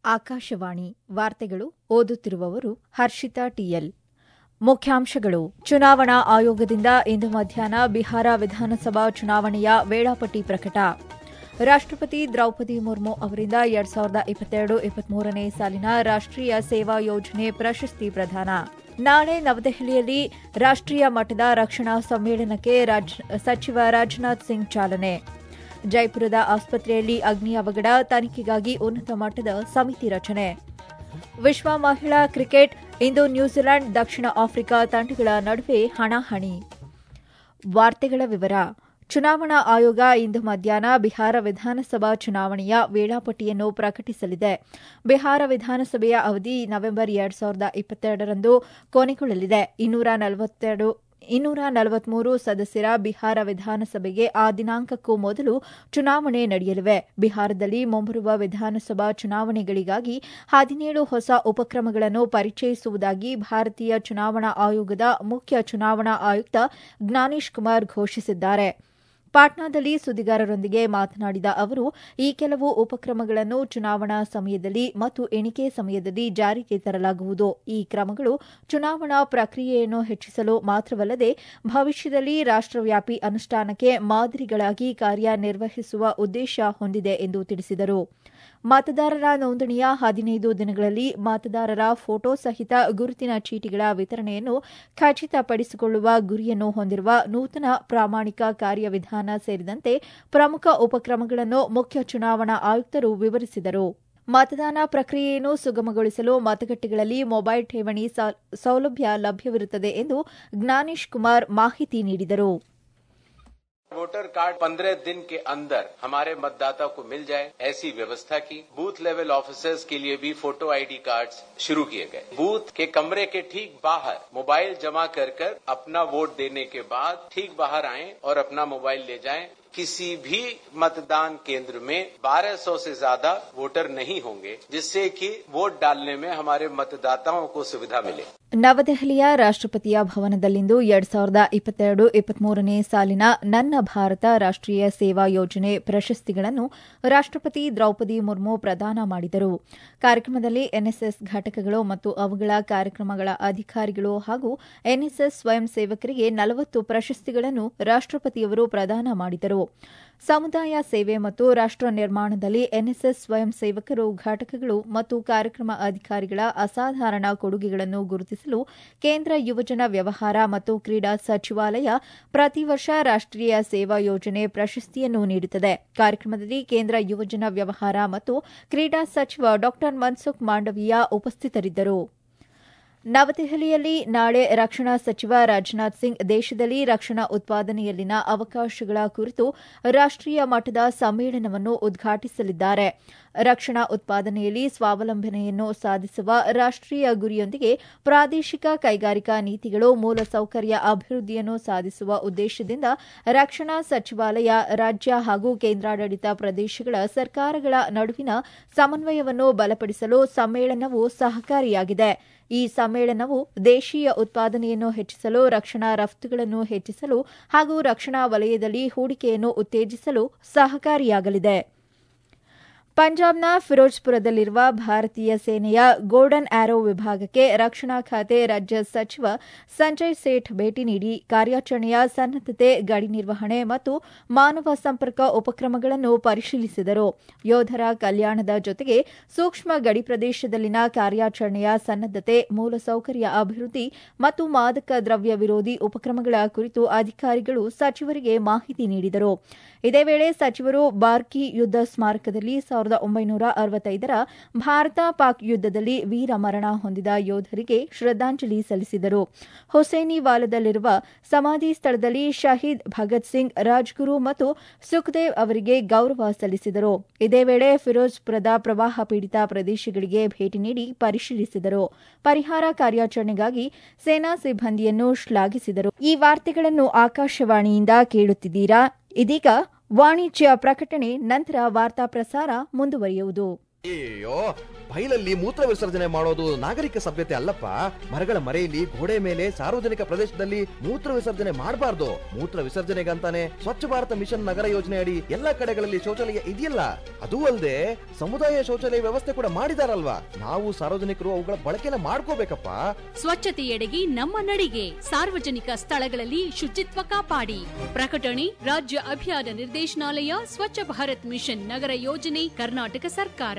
ಆಕಾಶವಾಣಿ ವಾರ್ತೆಗಳು ಓದುತ್ತಿರುವವರು ಹರ್ಷಿತಾ ಟಿಎಲ್ ಮುಖ್ಯಾಂಶಗಳು ಚುನಾವಣಾ ಆಯೋಗದಿಂದ ಇಂದು ಮಧ್ಯಾಹ್ನ ಬಿಹಾರ ವಿಧಾನಸಭಾ ಚುನಾವಣೆಯ ವೇಳಾಪಟ್ಟಿ ಪ್ರಕಟ ರಾಷ್ಟಪತಿ ದ್ರೌಪದಿ ಮುರ್ಮು ಅವರಿಂದ ಎರಡ್ ಸಾವಿರದ ಇಪ್ಪತ್ತೆರಡು ಇಪ್ಪತ್ಮೂರನೇ ಸಾಲಿನ ರಾಷ್ಟೀಯ ಸೇವಾ ಯೋಜನೆ ಪ್ರಶಸ್ತಿ ಪ್ರದಾನ ನಾಳೆ ನವದೆಹಲಿಯಲ್ಲಿ ರಾಷ್ಟೀಯ ಮಟ್ಟದ ರಕ್ಷಣಾ ಸಮ್ಮೇಳನಕ್ಕೆ ಸಚಿವ ರಾಜನಾಥ್ ಸಿಂಗ್ ಚಾಲನೆ ಜೈಪುರದ ಆಸ್ಪತ್ರೆಯಲ್ಲಿ ಅಗ್ನಿ ಅವಘಡ ತನಿಖೆಗಾಗಿ ಉನ್ನತ ಮಟ್ಟದ ಸಮಿತಿ ರಚನೆ ವಿಶ್ವ ಮಹಿಳಾ ಕ್ರಿಕೆಟ್ ಇಂದು ನ್ಯೂಜಿಲೆಂಡ್ ದಕ್ಷಿಣ ಆಫ್ರಿಕಾ ತಂಡಗಳ ನಡುವೆ ಹಣಾಹಣಿ ವಾರ್ತೆಗಳ ವಿವರ ಚುನಾವಣಾ ಆಯೋಗ ಇಂದು ಮಧ್ಯಾಹ್ನ ಬಿಹಾರ ವಿಧಾನಸಭಾ ಚುನಾವಣೆಯ ವೇಳಾಪಟ್ಟಿಯನ್ನು ಪ್ರಕಟಿಸಲಿದೆ ಬಿಹಾರ ವಿಧಾನಸಭೆಯ ಅವಧಿ ನವೆಂಬರ್ ಎರಡ್ ಸಾವಿರದ ಇಪ್ಪತ್ತೆರಡರಂದು ಕೊನೆಗೊಳ್ಳಲಿದೆ ಇನ್ನೂರ ನಲವತ್ತೆರಡು ಇನ್ನೂರ ನಲವತ್ಮೂರು ಸದಸ್ಯರ ಬಿಹಾರ ವಿಧಾನಸಭೆಗೆ ಆ ದಿನಾಂಕಕ್ಕೂ ಮೊದಲು ಚುನಾವಣೆ ನಡೆಯಲಿವೆ ಬಿಹಾರದಲ್ಲಿ ಮುಂಬರುವ ವಿಧಾನಸಭಾ ಚುನಾವಣೆಗಳಿಗಾಗಿ ಹದಿನೇಳು ಹೊಸ ಉಪಕ್ರಮಗಳನ್ನು ಪರಿಚಯಿಸುವುದಾಗಿ ಭಾರತೀಯ ಚುನಾವಣಾ ಆಯೋಗದ ಮುಖ್ಯ ಚುನಾವಣಾ ಆಯುಕ್ತ ಜ್ಞಾನೇಶ್ ಕುಮಾರ್ ಘೋಷಿಸಿದ್ದಾರೆ ಪಾಟ್ನಾದಲ್ಲಿ ಸುದ್ದಿಗಾರರೊಂದಿಗೆ ಮಾತನಾಡಿದ ಅವರು ಈ ಕೆಲವು ಉಪಕ್ರಮಗಳನ್ನು ಚುನಾವಣಾ ಸಮಯದಲ್ಲಿ ಮತ್ತು ಎಣಿಕೆ ಸಮಯದಲ್ಲಿ ಜಾರಿಗೆ ತರಲಾಗುವುದು ಈ ಕ್ರಮಗಳು ಚುನಾವಣಾ ಪ್ರಕ್ರಿಯೆಯನ್ನು ಹೆಚ್ಚಿಸಲು ಮಾತ್ರವಲ್ಲದೆ ಭವಿಷ್ಯದಲ್ಲಿ ರಾಷ್ಟವ್ಯಾಪಿ ಅನುಷ್ಠಾನಕ್ಕೆ ಮಾದರಿಗಳಾಗಿ ಕಾರ್ಯನಿರ್ವಹಿಸುವ ಉದ್ದೇಶ ಹೊಂದಿದೆ ಎಂದು ತಿಳಿಸಿದರು ಮತದಾರರ ನೋಂದಣಿಯ ಹದಿನೈದು ದಿನಗಳಲ್ಲಿ ಮತದಾರರ ಫೋಟೋ ಸಹಿತ ಗುರುತಿನ ಚೀಟಿಗಳ ವಿತರಣೆಯನ್ನು ಖಚಿತಪಡಿಸಿಕೊಳ್ಳುವ ಗುರಿಯನ್ನು ಹೊಂದಿರುವ ನೂತನ ಪ್ರಾಮಾಣಿಕ ಕಾರ್ಯವಿಧಾನ ಸೇರಿದಂತೆ ಪ್ರಮುಖ ಉಪಕ್ರಮಗಳನ್ನು ಮುಖ್ಯ ಚುನಾವಣಾ ಆಯುಕ್ತರು ವಿವರಿಸಿದರು ಮತದಾನ ಪ್ರಕ್ರಿಯೆಯನ್ನು ಸುಗಮಗೊಳಿಸಲು ಮತಗಟ್ಟೆಗಳಲ್ಲಿ ಮೊಬೈಲ್ ಠೇವಣಿ ಸೌಲಭ್ಯ ಲಭ್ಯವಿರುತ್ತದೆ ಎಂದು ಜ್ಞಾನೇಶ್ ಕುಮಾರ್ ಮಾಹಿತಿ ನೀಡಿದರು वोटर कार्ड पंद्रह दिन के अंदर हमारे मतदाता को मिल जाए ऐसी व्यवस्था की बूथ लेवल ऑफिसर्स के लिए भी फोटो आईडी कार्ड शुरू किए गए बूथ के कमरे के ठीक बाहर मोबाइल जमा कर कर अपना वोट देने के बाद ठीक बाहर आए और अपना मोबाइल ले जाएं किसी भी मतदान केंद्र में 1200 से ज्यादा वोटर नहीं होंगे जिससे कि वोट डालने में हमारे मतदाताओं को सुविधा मिले ನವದೆಹಲಿಯ ರಾಷ್ಟಪತಿಯ ಭವನದಲ್ಲಿಂದು ಎರಡ್ ಸಾವಿರದ ಇಪ್ಪತ್ತೆರಡು ಇಪ್ಪತ್ಮೂರನೇ ಸಾಲಿನ ನನ್ನ ಭಾರತ ರಾಷ್ಟೀಯ ಸೇವಾ ಯೋಜನೆ ಪ್ರಶಸ್ತಿಗಳನ್ನು ರಾಷ್ಟಪತಿ ದ್ರೌಪದಿ ಮುರ್ಮು ಪ್ರದಾನ ಮಾಡಿದರು ಕಾರ್ಯಕ್ರಮದಲ್ಲಿ ಎನ್ಎಸ್ಎಸ್ ಘಟಕಗಳು ಮತ್ತು ಅವುಗಳ ಕಾರ್ಯಕ್ರಮಗಳ ಅಧಿಕಾರಿಗಳು ಹಾಗೂ ಎನ್ಎಸ್ಎಸ್ ಸ್ವಯಂ ಸೇವಕರಿಗೆ ನಲವತ್ತು ಪ್ರಶಸ್ತಿಗಳನ್ನು ರಾಷ್ಟಪತಿಯವರು ಪ್ರದಾನ ಮಾಡಿದರು ಸಮುದಾಯ ಸೇವೆ ಮತ್ತು ರಾಷ್ಟ ನಿರ್ಮಾಣದಲ್ಲಿ ಎನ್ಎಸ್ಎಸ್ ಸ್ವಯಂ ಸೇವಕರು ಘಟಕಗಳು ಮತ್ತು ಕಾರ್ಯಕ್ರಮ ಅಧಿಕಾರಿಗಳ ಅಸಾಧಾರಣ ಕೊಡುಗೆಗಳನ್ನು ಗುರುತಿಸಲು ಕೇಂದ್ರ ಯುವಜನ ವ್ಯವಹಾರ ಮತ್ತು ಕ್ರೀಡಾ ಸಚಿವಾಲಯ ಪ್ರತಿ ವರ್ಷ ರಾಷ್ಟೀಯ ಸೇವಾ ಯೋಜನೆ ಪ್ರಶಸ್ತಿಯನ್ನು ನೀಡುತ್ತದೆ ಕಾರ್ಯಕ್ರಮದಲ್ಲಿ ಕೇಂದ್ರ ಯುವಜನ ವ್ಯವಹಾರ ಮತ್ತು ಕ್ರೀಡಾ ಸಚಿವ ಡಾ ಮನ್ಸುಖ್ ಮಾಂಡವೀಯ ಉಪಸ್ಥಿತರಿದ್ದರು ನವದೆಹಲಿಯಲ್ಲಿ ನಾಳೆ ರಕ್ಷಣಾ ಸಚಿವ ರಾಜನಾಥ್ ಸಿಂಗ್ ದೇಶದಲ್ಲಿ ರಕ್ಷಣಾ ಉತ್ಪಾದನೆಯಲ್ಲಿನ ಅವಕಾಶಗಳ ಕುರಿತು ರಾಷ್ಟೀಯ ಮಟ್ಟದ ಸಮ್ಮೇಳನವನ್ನು ಉದ್ಘಾಟಿಸಲಿದ್ದಾರೆ ರಕ್ಷಣಾ ಉತ್ಪಾದನೆಯಲ್ಲಿ ಸ್ವಾವಲಂಬನೆಯನ್ನು ಸಾಧಿಸುವ ರಾಷ್ಟೀಯ ಗುರಿಯೊಂದಿಗೆ ಪ್ರಾದೇಶಿಕ ಕೈಗಾರಿಕಾ ನೀತಿಗಳು ಮೂಲಸೌಕರ್ಯ ಅಭಿವೃದ್ಧಿಯನ್ನು ಸಾಧಿಸುವ ಉದ್ದೇಶದಿಂದ ರಕ್ಷಣಾ ಸಚಿವಾಲಯ ರಾಜ್ಯ ಹಾಗೂ ಕೇಂದ್ರಾಡಳಿತ ಪ್ರದೇಶಗಳ ಸರ್ಕಾರಗಳ ನಡುವಿನ ಸಮನ್ವಯವನ್ನು ಬಲಪಡಿಸಲು ಸಮ್ಮೇಳನವು ಸಹಕಾರಿಯಾಗಿದೆ ಈ ಸಮ್ಮೇಳನವು ದೇಶೀಯ ಉತ್ಪಾದನೆಯನ್ನು ಹೆಚ್ಚಿಸಲು ರಕ್ಷಣಾ ರಫ್ತುಗಳನ್ನು ಹೆಚ್ಚಿಸಲು ಹಾಗೂ ರಕ್ಷಣಾ ವಲಯದಲ್ಲಿ ಹೂಡಿಕೆಯನ್ನು ಉತ್ತೇಜಿಸಲು ಸಹಕಾರಿಯಾಗಲಿದೆ ಪಂಜಾಬ್ನ ಫಿರೋಜ್ಪುರದಲ್ಲಿರುವ ಭಾರತೀಯ ಸೇನೆಯ ಗೋಲ್ಡನ್ ಆರೋ ವಿಭಾಗಕ್ಕೆ ರಕ್ಷಣಾ ಖಾತೆ ರಾಜ್ಯ ಸಚಿವ ಸಂಜಯ್ ಸೇಠ್ ಭೇಟಿ ನೀಡಿ ಕಾರ್ಯಾಚರಣೆಯ ಸನ್ನದ್ದತೆ ಗಡಿ ನಿರ್ವಹಣೆ ಮತ್ತು ಮಾನವ ಸಂಪರ್ಕ ಉಪಕ್ರಮಗಳನ್ನು ಪರಿಶೀಲಿಸಿದರು ಯೋಧರ ಕಲ್ಯಾಣದ ಜೊತೆಗೆ ಸೂಕ್ಷ್ಮ ಗಡಿ ಪ್ರದೇಶದಲ್ಲಿನ ಕಾರ್ಯಾಚರಣೆಯ ಸನ್ನದ್ದತೆ ಮೂಲಸೌಕರ್ಯ ಅಭಿವೃದ್ಧಿ ಮತ್ತು ಮಾದಕ ದ್ರವ್ಯ ವಿರೋಧಿ ಉಪಕ್ರಮಗಳ ಕುರಿತು ಅಧಿಕಾರಿಗಳು ಸಚಿವರಿಗೆ ಮಾಹಿತಿ ನೀಡಿದರು ಇದೇ ವೇಳೆ ಸಚಿವರು ಬಾರ್ಕಿ ಯುದ್ದ ಸ್ಮಾರಕದಲ್ಲಿ ಸಾವಿರದ ಒಂಬೈನೂರ ಅರವತ್ತೈದರ ಭಾರತ ಪಾಕ್ ಯುದ್ದದಲ್ಲಿ ವೀರ ಮರಣ ಹೊಂದಿದ ಯೋಧರಿಗೆ ಶ್ರದ್ದಾಂಜಲಿ ಸಲ್ಲಿಸಿದರು ಹುಸೇನಿವಾಲದಲ್ಲಿರುವ ಸಮಾಧಿ ಸ್ಥಳದಲ್ಲಿ ಶಹೀದ್ ಭಗತ್ ಸಿಂಗ್ ರಾಜ್ಗುರು ಮತ್ತು ಸುಖದೇವ್ ಅವರಿಗೆ ಗೌರವ ಸಲ್ಲಿಸಿದರು ಇದೇ ವೇಳೆ ಫಿರೋಜ್ಪುರದ ಪ್ರವಾಹ ಪೀಡಿತ ಪ್ರದೇಶಗಳಿಗೆ ಭೇಟಿ ನೀಡಿ ಪರಿಶೀಲಿಸಿದರು ಪರಿಹಾರ ಕಾರ್ಯಾಚರಣೆಗಾಗಿ ಸೇನಾ ಸಿಬ್ಬಂದಿಯನ್ನು ಶ್ಲಾಘಿಸಿದರು ಈ ವಾರ್ತೆಗಳನ್ನು ಆಕಾಶವಾಣಿಯಿಂದ ಕೇಳುತ್ತಿದ್ದೀರಾ ಇದೀಗ ವಾಣಿಜ್ಯ ಪ್ರಕಟಣೆ ನಂತರ ವಾರ್ತಾ ಪ್ರಸಾರ ಮುಂದುವರಿಯುವುದು ಅಯ್ಯೋ ಬೈಲಲ್ಲಿ ಮೂತ್ರ ವಿಸರ್ಜನೆ ಮಾಡೋದು ನಾಗರಿಕ ಸಭ್ಯತೆ ಅಲ್ಲಪ್ಪ ಮರಗಳ ಮರೆಯಲ್ಲಿ ಗೋಡೆ ಮೇಲೆ ಸಾರ್ವಜನಿಕ ಪ್ರದೇಶದಲ್ಲಿ ಮೂತ್ರ ವಿಸರ್ಜನೆ ಮಾಡಬಾರ್ದು ಮೂತ್ರ ವಿಸರ್ಜನೆಗಂತಾನೆ ಸ್ವಚ್ಛ ಭಾರತ ಮಿಷನ್ ನಗರ ಯೋಜನೆ ಅಡಿ ಎಲ್ಲಾ ಕಡೆಗಳಲ್ಲಿ ಶೌಚಾಲಯ ಇದೆಯಲ್ಲ ಅದೂ ಅಲ್ಲದೆ ಸಮುದಾಯ ಶೌಚಾಲಯ ವ್ಯವಸ್ಥೆ ಕೂಡ ಮಾಡಿದಾರಲ್ವಾ ನಾವು ಸಾರ್ವಜನಿಕರು ಅವುಗಳ ಬಳಕೆನ ಮಾಡ್ಕೋಬೇಕಪ್ಪ ಸ್ವಚ್ಛತೆಯೆಡೆಗೆ ನಮ್ಮ ನಡಿಗೆ ಸಾರ್ವಜನಿಕ ಸ್ಥಳಗಳಲ್ಲಿ ಶುಚಿತ್ವ ಕಾಪಾಡಿ ಪ್ರಕಟಣೆ ರಾಜ್ಯ ಅಭಿಯಾನ ನಿರ್ದೇಶನಾಲಯ ಸ್ವಚ್ಛ ಭಾರತ್ ಮಿಷನ್ ನಗರ ಯೋಜನೆ ಕರ್ನಾಟಕ ಸರ್ಕಾರ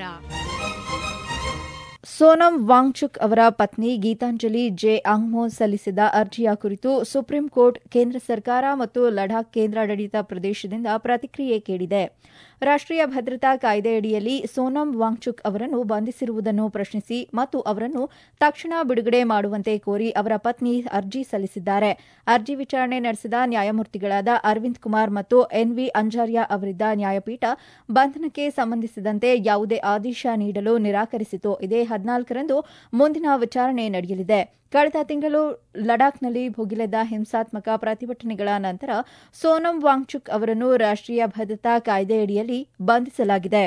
ಸೋನಂ ವಾಂಗ್ಚುಕ್ ಅವರ ಪತ್ನಿ ಗೀತಾಂಜಲಿ ಜೆ ಅಂಗ್ಮೋ ಸಲ್ಲಿಸಿದ ಅರ್ಜಿಯ ಕುರಿತು ಸುಪ್ರೀಂ ಕೋರ್ಟ್ ಕೇಂದ್ರ ಸರ್ಕಾರ ಮತ್ತು ಲಡಾಖ್ ಕೇಂದ್ರಾಡಳಿತ ಪ್ರದೇಶದಿಂದ ಪ್ರತಿಕ್ರಿಯೆ ಕೇಳಿದೆ ರಾಷ್ಟೀಯ ಭದ್ರತಾ ಕಾಯ್ದೆಯಡಿಯಲ್ಲಿ ಸೋನಂ ವಾಂಗ್ಚುಕ್ ಅವರನ್ನು ಬಂಧಿಸಿರುವುದನ್ನು ಪ್ರಶ್ನಿಸಿ ಮತ್ತು ಅವರನ್ನು ತಕ್ಷಣ ಬಿಡುಗಡೆ ಮಾಡುವಂತೆ ಕೋರಿ ಅವರ ಪತ್ನಿ ಅರ್ಜಿ ಸಲ್ಲಿಸಿದ್ದಾರೆ ಅರ್ಜಿ ವಿಚಾರಣೆ ನಡೆಸಿದ ನ್ಯಾಯಮೂರ್ತಿಗಳಾದ ಅರವಿಂದ್ ಕುಮಾರ್ ಮತ್ತು ಎನ್ವಿ ಅಂಜಾರಿಯಾ ಅವರಿದ್ದ ನ್ಯಾಯಪೀಠ ಬಂಧನಕ್ಕೆ ಸಂಬಂಧಿಸಿದಂತೆ ಯಾವುದೇ ಆದೇಶ ನೀಡಲು ನಿರಾಕರಿಸಿತು ಇದೇ ಹದಿನಾಲ್ಕರಂದು ಮುಂದಿನ ವಿಚಾರಣೆ ನಡೆಯಲಿದೆ ಕಳೆದ ತಿಂಗಳು ಲಡಾಖ್ನಲ್ಲಿ ಭುಗಿಲೆದ್ದ ಹಿಂಸಾತ್ಮಕ ಪ್ರತಿಭಟನೆಗಳ ನಂತರ ಸೋನಂ ವಾಂಗ್ಚುಕ್ ಅವರನ್ನು ರಾಷ್ಟೀಯ ಭದ್ರತಾ ಕಾಯ್ದೆಯಡಿಯಲ್ಲಿ ಬಂಧಿಸಲಾಗಿದೆ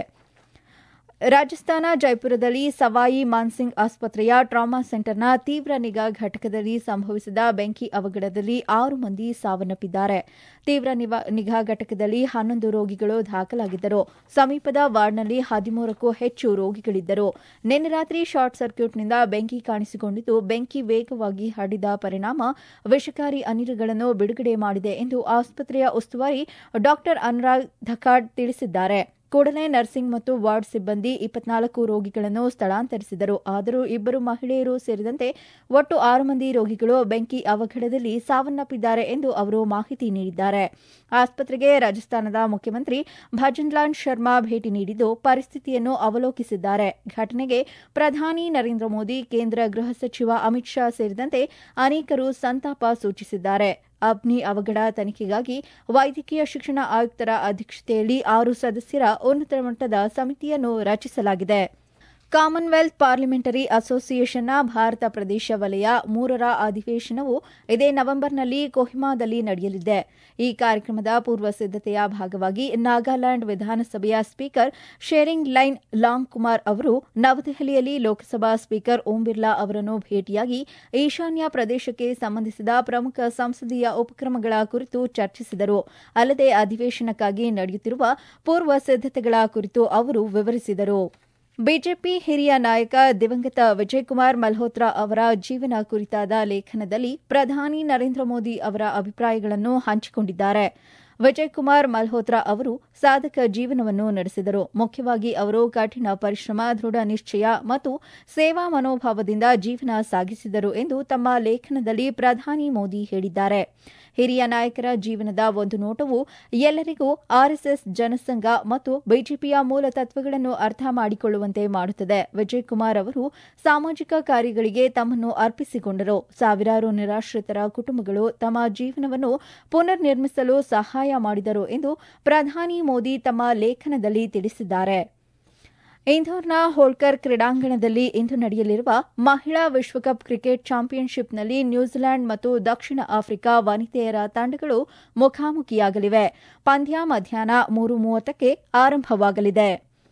ರಾಜಸ್ಥಾನ ಜೈಪುರದಲ್ಲಿ ಸವಾಯಿ ಮಾನ್ಸಿಂಗ್ ಆಸ್ಪತ್ರೆಯ ಟ್ರಾಮಾ ಸೆಂಟರ್ನ ತೀವ್ರ ನಿಗಾ ಘಟಕದಲ್ಲಿ ಸಂಭವಿಸಿದ ಬೆಂಕಿ ಅವಘಡದಲ್ಲಿ ಆರು ಮಂದಿ ಸಾವನ್ನಪ್ಪಿದ್ದಾರೆ ತೀವ್ರ ನಿಗಾ ಘಟಕದಲ್ಲಿ ಹನ್ನೊಂದು ರೋಗಿಗಳು ದಾಖಲಾಗಿದ್ದರು ಸಮೀಪದ ವಾರ್ಡ್ನಲ್ಲಿ ಹದಿಮೂರಕ್ಕೂ ಹೆಚ್ಚು ರೋಗಿಗಳಿದ್ದರು ನಿನ್ನೆ ರಾತ್ರಿ ಶಾರ್ಟ್ ಸರ್ಕ್ಯೂಟ್ನಿಂದ ಬೆಂಕಿ ಕಾಣಿಸಿಕೊಂಡಿದ್ದು ಬೆಂಕಿ ವೇಗವಾಗಿ ಹರಡಿದ ಪರಿಣಾಮ ವಿಷಕಾರಿ ಅನಿಲಗಳನ್ನು ಬಿಡುಗಡೆ ಮಾಡಿದೆ ಎಂದು ಆಸ್ಪತ್ರೆಯ ಉಸ್ತುವಾರಿ ಡಾ ಅನುರಾಗ್ ಧಕಾಡ್ ತಿಳಿಸಿದ್ದಾರೆ ಕೂಡಲೇ ನರ್ಸಿಂಗ್ ಮತ್ತು ವಾರ್ಡ್ ಸಿಬ್ಬಂದಿ ಇಪ್ಪತ್ನಾಲ್ಕು ರೋಗಿಗಳನ್ನು ಸ್ಥಳಾಂತರಿಸಿದರು ಆದರೂ ಇಬ್ಬರು ಮಹಿಳೆಯರು ಸೇರಿದಂತೆ ಒಟ್ಟು ಆರು ಮಂದಿ ರೋಗಿಗಳು ಬೆಂಕಿ ಅವಘಡದಲ್ಲಿ ಸಾವನ್ನಪ್ಪಿದ್ದಾರೆ ಎಂದು ಅವರು ಮಾಹಿತಿ ನೀಡಿದ್ದಾರೆ ಆಸ್ಪತ್ರೆಗೆ ರಾಜಸ್ಥಾನದ ಮುಖ್ಯಮಂತ್ರಿ ಭಜನ್ಲಾಲ್ ಶರ್ಮಾ ಭೇಟಿ ನೀಡಿದ್ದು ಪರಿಸ್ಥಿತಿಯನ್ನು ಅವಲೋಕಿಸಿದ್ದಾರೆ ಘಟನೆಗೆ ಪ್ರಧಾನಿ ನರೇಂದ್ರ ಮೋದಿ ಕೇಂದ್ರ ಗೃಹ ಸಚಿವ ಅಮಿತ್ ಶಾ ಸೇರಿದಂತೆ ಅನೇಕರು ಸಂತಾಪ ಸೂಚಿಸಿದ್ದಾರೆ ಅಗ್ನಿ ಅವಘಡ ತನಿಖೆಗಾಗಿ ವೈದ್ಯಕೀಯ ಶಿಕ್ಷಣ ಆಯುಕ್ತರ ಅಧ್ಯಕ್ಷತೆಯಲ್ಲಿ ಆರು ಸದಸ್ಯರ ಉನ್ನತ ಮಟ್ಟದ ಸಮಿತಿಯನ್ನು ರಚಿಸಲಾಗಿದೆ ಕಾಮನ್ವೆಲ್ತ್ ಪಾರ್ಲಿಮೆಂಟರಿ ಅಸೋಸಿಯೇಷನ್ನ ಭಾರತ ಪ್ರದೇಶ ವಲಯ ಮೂರರ ಅಧಿವೇಶನವು ಇದೇ ನವೆಂಬರ್ನಲ್ಲಿ ಕೊಹಿಮಾದಲ್ಲಿ ನಡೆಯಲಿದೆ ಈ ಕಾರ್ಯಕ್ರಮದ ಪೂರ್ವ ಸಿದ್ದತೆಯ ಭಾಗವಾಗಿ ನಾಗಾಲ್ಯಾಂಡ್ ವಿಧಾನಸಭೆಯ speaker Sharingain Longkumer ಅವರು ನವದೆಹಲಿಯಲ್ಲಿ ಲೋಕಸಭಾ ಸ್ಪೀಕರ್ ಓಂ ಬಿರ್ಲಾ ಅವರನ್ನು ಭೇಟಿಯಾಗಿ ಈಶಾನ್ಯ ಪ್ರದೇಶಕ್ಕೆ ಸಂಬಂಧಿಸಿದ ಪ್ರಮುಖ ಸಂಸದೀಯ ಉಪಕ್ರಮಗಳ ಕುರಿತು ಚರ್ಚಿಸಿದರು ಅಲ್ಲದೆ ಅಧಿವೇಶನಕ್ಕಾಗಿ ನಡೆಯುತ್ತಿರುವ ಪೂರ್ವ ಸಿದ್ದತೆಗಳ ಕುರಿತು ಅವರು ವಿವರಿಸಿದರು ಬಿಜೆಪಿ ಹಿರಿಯ ನಾಯಕ ದಿವಂಗತ ವಿಜಯಕುಮಾರ್ ಮಲ್ಹೋತ್ರಾ ಅವರ ಜೀವನ ಕುರಿತಾದ ಲೇಖನದಲ್ಲಿ ಪ್ರಧಾನಿ ನರೇಂದ್ರ ಮೋದಿ ಅವರ ಅಭಿಪ್ರಾಯಗಳನ್ನು ಹಂಚಿಕೊಂಡಿದ್ದಾರೆ ವಿಜಯಕುಮಾರ್ ಮಲ್ಹೋತ್ರಾ ಅವರು ಸಾಧಕ ಜೀವನವನ್ನು ನಡೆಸಿದರು ಮುಖ್ಯವಾಗಿ ಅವರು ಕಠಿಣ ಪರಿಶ್ರಮ ದೃಢ ನಿಶ್ಚಯ ಮತ್ತು ಸೇವಾ ಮನೋಭಾವದಿಂದ ಜೀವನ ಸಾಗಿಸಿದರು ಎಂದು ತಮ್ಮ ಲೇಖನದಲ್ಲಿ ಪ್ರಧಾನಿ ಮೋದಿ ಹೇಳಿದ್ದಾರೆ ಹಿರಿಯ ನಾಯಕರ ಜೀವನದ ಒಂದು ನೋಟವು ಎಲ್ಲರಿಗೂ ಆರ್ಎಸ್ಎಸ್ ಜನಸಂಘ ಮತ್ತು ಬಿಜೆಪಿಯ ಮೂಲ ತತ್ವಗಳನ್ನು ಅರ್ಥ ಮಾಡಿಕೊಳ್ಳುವಂತೆ ಮಾಡುತ್ತದೆ ವಿಜಯ್ ಕುಮಾರ್ ಅವರು ಸಾಮಾಜಿಕ ಕಾರ್ಯಗಳಿಗೆ ತಮ್ಮನ್ನು ಅರ್ಪಿಸಿಕೊಂಡರು ಸಾವಿರಾರು ನಿರಾಶ್ರಿತರ ಕುಟುಂಬಗಳು ತಮ್ಮ ಜೀವನವನ್ನು ಪುನರ್ ನಿರ್ಮಿಸಲು ಸಹಾಯ ಮಾಡಿದರು ಎಂದು ಪ್ರಧಾನಿ ಮೋದಿ ತಮ್ಮ ಲೇಖನದಲ್ಲಿ ತಿಳಿಸಿದ್ದಾರೆ ಇಂದೋರ್ನ ಹೋಳ್ಕರ್ ಕ್ರೀಡಾಂಗಣದಲ್ಲಿ ಇಂದು ನಡೆಯಲಿರುವ ಮಹಿಳಾ ವಿಶ್ವಕಪ್ ಕ್ರಿಕೆಟ್ ಚಾಂಪಿಯನ್ಶಿಪ್ನಲ್ಲಿ ನ್ಯೂಜಿಲೆಂಡ್ ಮತ್ತು ದಕ್ಷಿಣ ಆಫ್ರಿಕಾ ವನಿತೆಯರ ತಂಡಗಳು ಮುಖಾಮುಖಿಯಾಗಲಿವೆ ಪಂದ್ಯ ಮಧ್ಯಾಹ್ನ ಮೂರು ಮೂವತ್ತಕ್ಕೆ ಆರಂಭವಾಗಲಿದೆ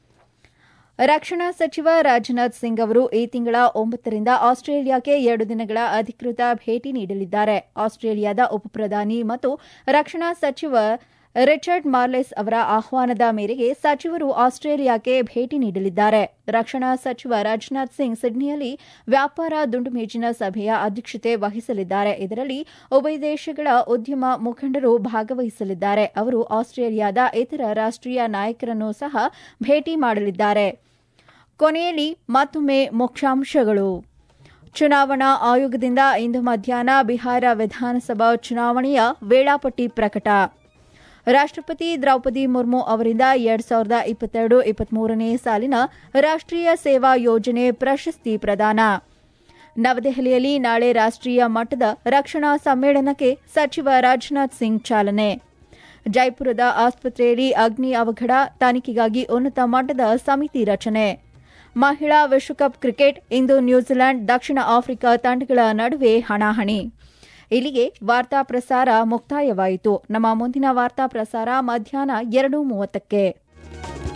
ರಕ್ಷಣಾ ಸಚಿವ ರಾಜನಾಥ್ ಸಿಂಗ್ ಅವರು ಈ ತಿಂಗಳ ಒಂಬತ್ತರಿಂದ ಆಸ್ಟ್ರೇಲಿಯಾಕ್ಕೆ ಎರಡು ದಿನಗಳ ಅಧಿಕೃತ ಭೇಟಿ ನೀಡಲಿದ್ದಾರೆ ಆಸ್ಟ್ರೇಲಿಯಾದ ಉಪಪ್ರಧಾನಿ ಮತ್ತು ರಕ್ಷಣಾ ಸಚಿವ ರಿಚರ್ಡ್ ಮಾರ್ಲೆಸ್ ಅವರ ಆಹ್ವಾನದ ಮೇರೆಗೆ ಸಚಿವರು ಆಸ್ಟ್ರೇಲಿಯಾಕ್ಕೆ ಭೇಟಿ ನೀಡಲಿದ್ದಾರೆ ರಕ್ಷಣಾ ಸಚಿವ ರಾಜನಾಥ್ ಸಿಂಗ್ ಸಿಡ್ನಿಯಲ್ಲಿ ವ್ಯಾಪಾರ ದುಂಡುಮೇಜಿನ ಸಭೆಯ ಅಧ್ಯಕ್ಷತೆ ವಹಿಸಲಿದ್ದಾರೆ ಇದರಲ್ಲಿ ಉಭಯ ದೇಶಗಳ ಉದ್ಯಮ ಮುಖಂಡರು ಭಾಗವಹಿಸಲಿದ್ದಾರೆ ಅವರು ಆಸ್ಟ್ರೇಲಿಯಾದ ಇತರ ರಾಷ್ಟೀಯ ನಾಯಕರನ್ನು ಸಹ ಭೇಟಿ ಮಾಡಲಿದ್ದಾರೆ ಕೊನೆಯಲ್ಲಿ ಮತ್ತೊಮ್ಮೆ ಮುಖ್ಯಾಂಶಗಳು ಚುನಾವಣಾ ಆಯೋಗದಿಂದ ಇಂದು ಮಧ್ಯಾಹ್ನ ಬಿಹಾರ ವಿಧಾನಸಭಾ ಚುನಾವಣೆಯ ವೇಳಾಪಟ್ಟಿ ಪ್ರಕಟ ರಾಷ್ಟಪತಿ ದ್ರೌಪದಿ ಮುರ್ಮು ಅವರಿಂದ ಎರಡ್ ಸಾವಿರದ ಇಪ್ಪತ್ತೆರಡು ಇಪ್ಪತ್ಮೂರನೇ ಸಾಲಿನ ರಾಷ್ಟೀಯ ಸೇವಾ ಯೋಜನೆ ಪ್ರಶಸ್ತಿ ಪ್ರದಾನ ನವದೆಹಲಿಯಲ್ಲಿ ನಾಳೆ ರಾಷ್ಟೀಯ ಮಟ್ಟದ ರಕ್ಷಣಾ ಸಮ್ಮೇಳನಕ್ಕೆ ಸಚಿವ ರಾಜನಾಥ್ ಸಿಂಗ್ ಚಾಲನೆ ಜೈಪುರದ ಆಸ್ಪತ್ರೆಯಲ್ಲಿ ಅಗ್ನಿ ಅವಘಡ ತನಿಖೆಗಾಗಿ ಉನ್ನತ ಮಟ್ಟದ ಸಮಿತಿ ರಚನೆ ಮಹಿಳಾ ವಿಶ್ವಕಪ್ ಕ್ರಿಕೆಟ್ ಇಂದು ನ್ಯೂಜಿಲೆಂಡ್ ದಕ್ಷಿಣ ಆಫ್ರಿಕಾ ತಂಡಗಳ ನಡುವೆ ಹಣಾಹಣಿ ಇಲ್ಲಿಗೆ ವಾರ್ತಾ ಪ್ರಸಾರ ಮುಕ್ತಾಯವಾಯಿತು ನಮ್ಮ ಮುಂದಿನ ವಾರ್ತಾ ಪ್ರಸಾರ ಮಧ್ಯಾಹ್ನ ಎರಡು ಮೂವತ್ತಕ್ಕೆ